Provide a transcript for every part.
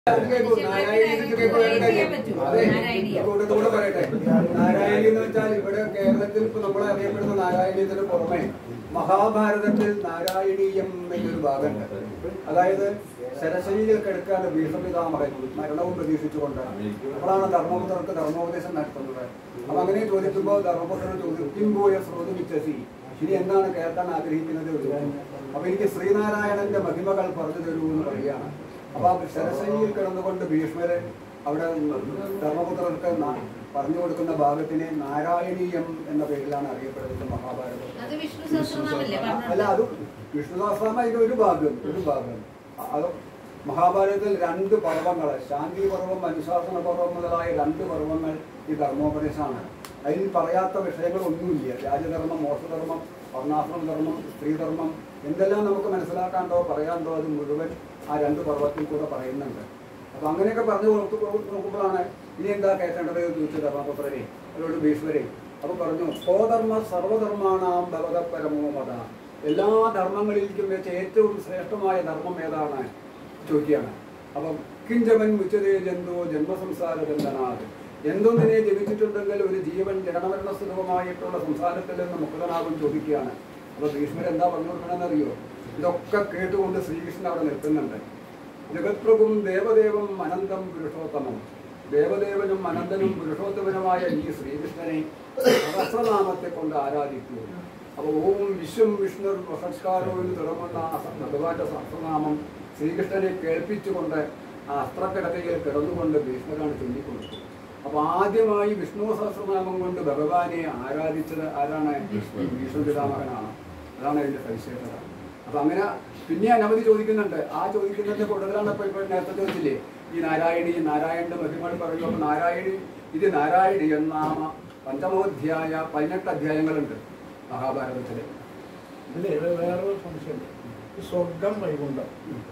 കേൾക്കൂ, നാരായണീയം ഇത് കേൾക്കൂ, വേറെ കാര്യം. അതെ, കൂട്ടത്തോടെ പറയട്ടെ നാരായണി എന്ന് വെച്ചാൽ ഇവിടെ കേരളത്തിൽ ഇപ്പൊ നമ്മൾ അറിയപ്പെടുന്ന നാരായണീയത്തിന് പുറമെ മഹാഭാരതത്തിൽ നാരായണീയം എന്നൊരു ഭാഗമുണ്ട് അതായത് ശരശൈലിയിൽ കിടക്കാണ് ഭീഷ്മപിതാമഹൻ മരണവും പ്രതീക്ഷിച്ചുകൊണ്ട് അപ്പോഴാണ് ധർമ്മപുത്രർക്ക് ധർമ്മോപദേശം നടത്തുന്നത് അപ്പൊ അങ്ങനെ ചോദിക്കുമ്പോൾ ധർമ്മപുത്രൻ ചോദിക്കും പോയ ശ്രോതമിച്ചി ഇനി എന്താണ് കേൾക്കാൻ ആഗ്രഹിക്കുന്നത് എന്ന് ചോദിക്കും. അപ്പൊ എനിക്ക് ശ്രീനാരായണന്റെ മഹിമകൾ പറഞ്ഞു തരൂ എന്ന് പറയുകയാണ് അപ്പൊ ആ ശരശൈലിയിൽ കിടന്നുകൊണ്ട് ഭീഷ്മര് അവിടെ ധർമ്മപുത്രർക്ക് ന- പറഞ്ഞു കൊടുക്കുന്ന ഭാഗത്തിനെ നാരായണീയം എന്ന പേരിലാണ് അറിയപ്പെടുന്നത് മഹാഭാരതം അത് വിഷ്ണു സഹസ്രനാമല്ലേ അല്ല പറഞ്ഞത് അത് വിഷ്ണുദാസാമ ഇത് ഒരു ഭാഗം ഒരു ഭാഗം അ- അത് മഹാഭാരതത്തിൽ രണ്ട് പർവ്വങ്ങൾ ശാന്തി പർവ്വം അനുശാസന പർവ്വം മുതലായ രണ്ട് പർവ്വങ്ങൾ ഈ ധർമ്മോപദേശമാണ് അതിൽ പറയാത്ത വിഷയങ്ങളൊന്നുമില്ല രാജധർമ്മം മോക്ഷധർമ്മം വർണ്ണാശ്രമ ധർമ്മം സ്ത്രീധർമ്മം എന്തെല്ലാം നമുക്ക് മനസ്സിലാക്കാണ്ടോ പറയാണ്ടോ അത് മുഴുവൻ ആ രണ്ട് പർവ്വത്തിൽ കൂടെ പറയുന്നുണ്ട് അപ്പൊ അങ്ങനെയൊക്കെ പറഞ്ഞു കൊടുത്തു നോക്കുമ്പോഴാണ് ഇനി എന്താ കേൾക്കേണ്ടത് എന്ന് ചോദിച്ചു ധർമ്മപുത്രരെ അവരോട് ഭീഷ്മരെ അപ്പൊ പറഞ്ഞു സ്വധർമ്മ സർവധർമാണാം ഭഗവത പരമോ മത എല്ലാ ധർമ്മങ്ങളിലേക്കും വെച്ച് ഏറ്റവും ശ്രേഷ്ഠമായ ധർമ്മം ഏതാണ് ചോദിക്കുകയാണ് അപ്പം കിഞ്ചമൻ മുച്ചതേ ജന്തു ജന്മസംസാര ബന്ധനാഥ് എന്തൊന്നിനെ ജപിച്ചിട്ടുണ്ടെങ്കിൽ ഒരു ജീവൻ ജനമരണ സുഖമായിട്ടുള്ള സംസാരത്തിൽ നിന്ന് മുക്തനാകും ചോദിക്കുകയാണ് അപ്പൊ ഭീഷ്മർ എന്താ പറഞ്ഞു കൊടുക്കണമെന്നറിയോ ഇതൊക്കെ കേട്ടുകൊണ്ട് ശ്രീകൃഷ്ണൻ അവിടെ നിൽക്കുന്നുണ്ട് ജഗത്പ്രഭും ദേവദേവം അനന്തം പുരുഷോത്തമം ദേവദേവനും അനന്തനും പുരുഷോത്തമനുമായ ഈ ശ്രീകൃഷ്ണനെ സഹസ്രനാമത്തെ കൊണ്ട് ആരാധിക്കൂ അപ്പൊ ഓം വിശ്വം വിഷ്ണു വസംസ്കാരവും എന്ന് തുടങ്ങുന്ന ആ സ- ഭഗവാന്റെ സഹസ്രനാമം ശ്രീകൃഷ്ണനെ കേൾപ്പിച്ചുകൊണ്ട് ആ അസ്ത്രക്കിടക്കയിൽ കിടന്നുകൊണ്ട് ഭീഷ്മരാണ് ചൊല്ലിക്കൊടുത്തു അപ്പൊ ആദ്യമായി വിഷ്ണു സഹസ്രനാമം കൊണ്ട് ഭഗവാനെ ആരാധിച്ചത് ആരാണ് വിഷ്ണു പിതാമഹനാണ് അതാണ് അതിന്റെ സവിശേഷത അപ്പൊ അങ്ങനെ പിന്നെ അനവധി ചോദിക്കുന്നുണ്ട് ആ ചോദിക്കുന്നതിന്റെ കൂടുതലാണ് ഇപ്പൊ ഇപ്പൊ നേരത്തെ ചോദിച്ചില്ലേ ഈ നാരായണി നാരായണന്റെ മഹിമകൾ പറയുമ്പോൾ അപ്പൊ നാരായണി ഇത് നാരായണി എന്നാമ പഞ്ചമോധ്യായ പതിനെട്ട് അധ്യായങ്ങളുണ്ട് മഹാഭാരതത്തില് ഇതില് വേ- വേറൊരു സംശയമുണ്ട് ഈ സ്വർഗം വൈകുണ്ഠം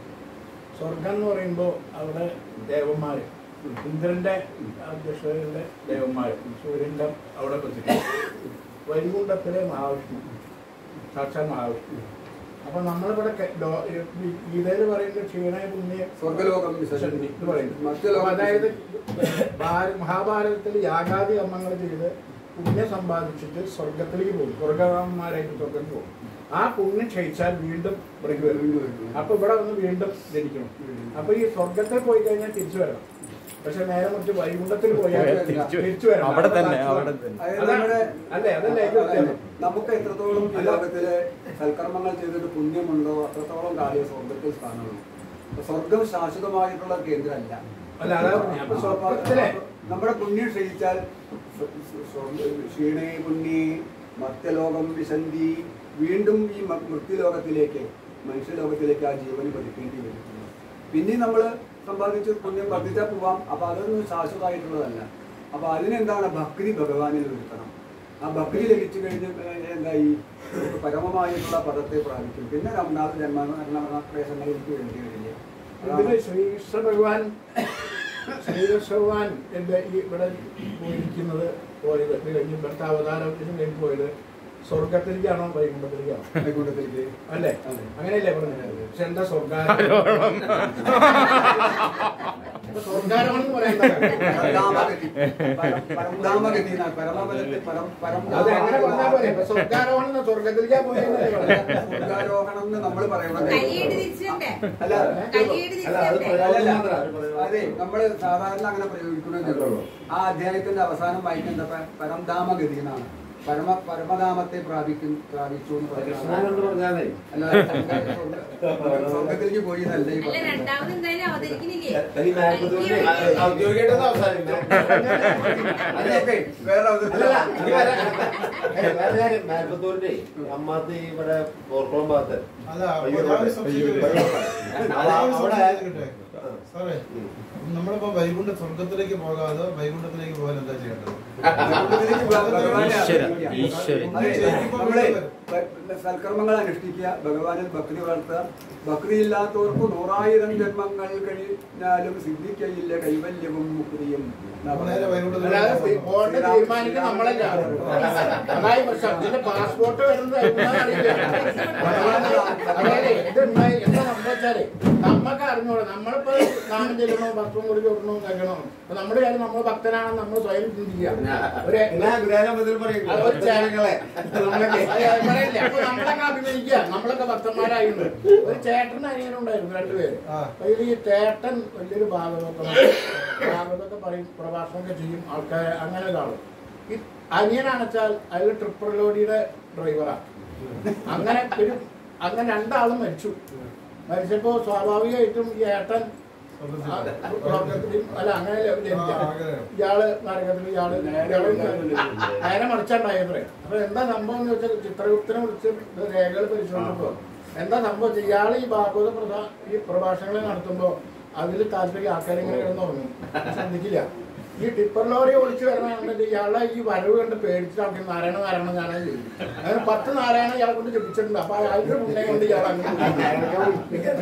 സ്വർഗം എന്ന് പറയുമ്പോൾ അവിടെ ദേവന്മാര് ഇന്ദ്രന്റെ അധ്യക്ഷതയിലെ ദേവന്മാര് സൂര്യന്റെ അവിടെ വെച്ചിട്ടുണ്ട് വൈകുണ്ഠത്തിലെ മഹാവിഷ്ണു സാക്ഷാൽ മഹാവിഷ്ണു അപ്പൊ നമ്മളിവിടെ കെ- ലോ- ഈ ഗീതയിൽ പറയുന്നത് ക്ഷീണ പുണ്യ സ്വർഗലോകം വിശന്തി എന്ന് പറയുന്നു മധ്യലോകം അപ്പൊ അതായത് ഭാര- മഹാഭാരതത്തിൽ യാഗാദി കർമ്മങ്ങൾ ചെയ്ത് പുണ്യം സമ്പാദിച്ചിട്ട് സ്വർഗത്തിലേക്ക് പോകും സ്വർഗമാരായിട്ട് സ്വർഗത്തിൽ പോകും ആ പുണ്യം ക്ഷയിച്ചാൽ വീണ്ടും ഇവിടേക്ക് വരും വീണ്ടും വരും. അപ്പൊ ഇവിടെ വന്ന് വീണ്ടും ജനിക്കണം അപ്പൊ ഈ സ്വർഗത്തിൽ പോയി കഴിഞ്ഞാൽ തിരിച്ചു വരണം പക്ഷെ നേരെ മറിച്ച് വൈകുണ്ഠത്തിൽ പോയാൽ തിരിച്ചു തിരിച്ചു വരണം അവിടെ തന്നെ അവിടെ തന്നെ അതായത് അതാണ്. നമ്മുടെ അല്ലേ, അതല്ലേ ഏറ്റവും അതായത് വ്യത്യാസം. നമുക്ക് എത്രത്തോളം ഈ ലോകത്തില് സൽക്കർമ്മങ്ങൾ ചെയ്തിട്ട് പുണ്യമുണ്ടോ അത്രത്തോളം കാര്യം സ്വർഗത്തിൽ സ്ഥാനമുള്ളൂ അപ്പൊ സ്വർഗം ശാശ്വതമായിട്ടുള്ള കേന്ദ്രമല്ല അല്ല അതാ പറഞ്ഞെ. അപ്പൊ സ്വർഗത്തിലെ നമ്മുടെ പുണ്യം ക്ഷയിച്ചാൽ സ്വ- സ്വ- സ്വർഗ്ഗ- ക്ഷീണേ പുണ്യേ മർത്യലോകം വിശന്തി വീണ്ടും ഈ മ- മൃത്യുലോകത്തിലേക്ക് മനുഷ്യലോകത്തിലേക്ക് ആ ജീവന് പതിക്കേണ്ടി വരും പിന്നെ നമ്മൾ സമ്പാദിച്ച് പുണ്യം വർദ്ധിച്ചാൽ പോവാം അപ്പൊ അതൊന്നും ശാശ്വതമായിട്ടുള്ളതല്ല അപ്പൊ അതിനെന്താണ് ഭക്തി ഭഗവാനിൽ വരുത്തണം ആ ഭക്തി ലഭിച്ചു കഴിഞ്ഞ് എന്തായി നമുക്ക് പരമമായിട്ടുള്ള പദത്തെ പ്രാപിക്കും പിന്നെ രണ്ടാമത് ജന്മ മരണപ്രദേശങ്ങളിലേക്ക് വേണ്ടി വരില്ല ഇതില് അതാണ് ശ്രീകൃഷ്ണ ഭഗവാൻ ശ്രീകൃഷ്ണ ഭഗവാൻ എന്റെ ഈ ഇവിടെ പോയിരിക്കുന്നത് പോയത് ഇത് കഴിഞ്ഞ് ഇവിടുത്തെ അവതാരത്തിന് കഴിഞ്ഞ് പോയത് സ്വർഗത്തിലേക്കാണോ വൈകുണ്ഠത്തിലേക്കാണോ വൈകുണ്ഠത്തിലേക്ക് അല്ലേ അതെ. അങ്ങനെയല്ലേ പറഞ്ഞത് പക്ഷെ എന്താ സ്വർഗാരോഹണം അപ്പൊ സ്വർഗാരോഹണം എന്ന് പറയുന്നത് പരമഗതി. പരം- പരംധാമഗതി എന്നാണ്. പരമപദത്തിൽ പരം- പരം- അത് എങ്ങനെ പറഞ്ഞാൽ പോലെ ഇപ്പൊ സ്വർഗാരോഹണം എന്ന് സ്വർഗത്തിലേക്കാ പോയെന്നല്ലേ പറഞ്ഞത് സ്വർഗാരോഹണം എന്ന് നമ്മൾ പറയണത് കൈയ്യടി തിരിച്ചിട്ടുണ്ടേ അല്ല കൈയ്യടി അല്ല, അത് തിരിച്ചിട്ടുണ്ടേ അല്ലല്ല. അതെ നമ്മൾ സാധാരണ അങ്ങനെ പ്രയോഗിക്കുന്നതേ ആ അധ്യായത്തിന്റെ അവസാനം വായിക്കുന്നത് പ- പരംധാമഗതി എന്നാണ് പരമ പരമധാമത്തെ പ്രാപിക്കും പ്രാപിച്ചു എന്ന് കൃഷ്ണൻ പറയുന്നത് കൊണ്ട് പറഞ്ഞാലേ അല്ല സ്വർഗ്ഗ- സ്വർഗ്ഗത്തിലേക്ക് പോയി എന്നല്ല ഈ അല്ല പറഞ്ഞത്. രണ്ടാമത് എന്തായാലും അവതരിക്കുന്നില്ലേ ഈ നായകത്വത്തിന്റെ ഔദ്യോഗികമായിട്ടൊന്നും അവസാനിക്കും അതിനൊക്കെ വേറെ അല്ലല്ല, അവതരിപ്പില്ല. ഇനി വരാം. ഏയ്, വേറെ കാര്യം, നായകത്വത്തിന്റെ അമ്മാത്ത് ഇവിടെ പോർക്കുളം ഭാഗത്ത് അല്ല അയ്യോ, ഒരാള് സംശയിക്കട്ടെ? അവിടെ- ഒരാള് അവിടെ സംശയിക്കട്ടെ? സാറേ നമ്മളിപ്പോ വൈകുണ്ഠ സ്വർഗത്തിലേക്ക് പോകാതെ വൈകുണ്ഠത്തിലേക്ക് പോകാൻ എന്താ ചെയ്യേണ്ടത് സ്വർഗ്ഗത്തിലേക്ക് പോകാൻ ഭഗവാനെ ഈശ്വര, ആരാധിക്കുക. ഈശ്വരൻ. അതെ, നമ്മളെ ബ- സൽക്കർമ്മങ്ങൾ അനുഷ്ഠിക്കുക ഭഗവാനിൽ ഭക്തി വളർത്തുക ഭക്തി ഇല്ലാത്തവർക്ക് നൂറായിരം ജന്മങ്ങൾ കഴിഞ്ഞാലും സിദ്ധിക്കയില്ല കൈവല്യവും മുക്തിയും എന്നാ അപ്പൊ നേരെ പറയുന്നത്. വൈകുണ്ഠത്തിൽ അല്ലാതെ തി- പോകേണ്ട തീരുമാനിക്കാൻ നമ്മളല്ല അതായി പ്രശ്നം ഇതിന്റെ പാസ്പോർട്ട് വരുന്നത് എവിടുന്നാന്ന് അറിയില്ല അതായത് ഇത് ഉണ്ടായി എന്താ സംഭവിച്ചാലേ നമ്മക്ക് അറിഞ്ഞോളൂ നമ്മളിപ്പോ നാമം ചെല്ലണോ ഭക്ഷണം കൂടി ചോടണോ കഴിക്കണോ അപ്പൊ നമ്മുടെ കാര്യം നമ്മൾ ഭക്തനാണെന്ന് നമ്മൾ സ്വയം ചിന്തിക്കുക ഒരു എന്നാ ഗുരുവായൂർ മുതൽ പറയും അത് ഒരു ചാനങ്ങളെ നമ്മളൊക്കെ അത് പറയില്ല. അപ്പൊ നമ്മളൊക്കെ അഭിനയിക്കുക നമ്മളൊക്കെ ഭക്തന്മാരായിരുന്നു ഒരു ചേട്ടൻ അനിയനുണ്ടായിരുന്നു രണ്ടുപേര് ആ. അതിൽ ഈ ചേട്ടൻ വലിയൊരു ഭാഗവതം ഭാഗവതൊക്കെ പറയും പ്രഭാഷണമൊക്കെ ചെയ്യും ആൾക്കാരെ അങ്ങനെ ഒരാള് ഈ അനിയനാണെച്ചാൽ അതിൽ ട്രിപ്പിൾ ലോഡിയുടെ ഡ്രൈവറാണ് അങ്ങനെ ഒരു അങ്ങനെ രണ്ടാളും മരിച്ചു മരിച്ചപ്പോ സ്വാഭാവികമായിട്ടും ഈ ഏട്ടൻ ആ, സ്വർഗ്ഗത്തിലും അല്ല അങ്ങനെ ജനിക്കാം. ആ, അങ്ങനെ. ഇയാള് നരകത്തിൽ ഇയാള് ഇയാള് നേരെ മറിച്ചുണ്ടായത്രേ അപ്പൊ എന്താ സംഭവം എന്ന് വെച്ചാൽ ചിത്രഗുപ്തനെ വിളിച്ച് ഇത് രേഖകൾ പരിശോധിച്ചപ്പോ എന്താ സംഭവം ഇയാൾ ഈ ഭാഗവത പ്രധാ ഈ പ്രഭാഷണങ്ങൾ നടത്തുമ്പോ അതിൽ താല്പര്യം ആൾക്കാരിങ്ങനെ കിടന്നു തുടങ്ങും ശ്രദ്ധിക്കില്ല ഈ ടിപ്പർ ലോറി ഓടിച്ചു വരണമെന്നുണ്ടെങ്കിൽ ഇയാളെ ഈ വരവ് കണ്ട് പേടിച്ചിട്ട് ആൾക്കാർ നാരായണ നാരായണ നാരായണ ചെയ്യും അങ്ങനെ പത്ത് നാരായണ ഇയാളെ കൊണ്ട് ജപിച്ചിട്ടുണ്ട് അപ്പൊ അയാളുടെ മുന്നേ കൊണ്ട് ഇയാൾ അങ്ങനെ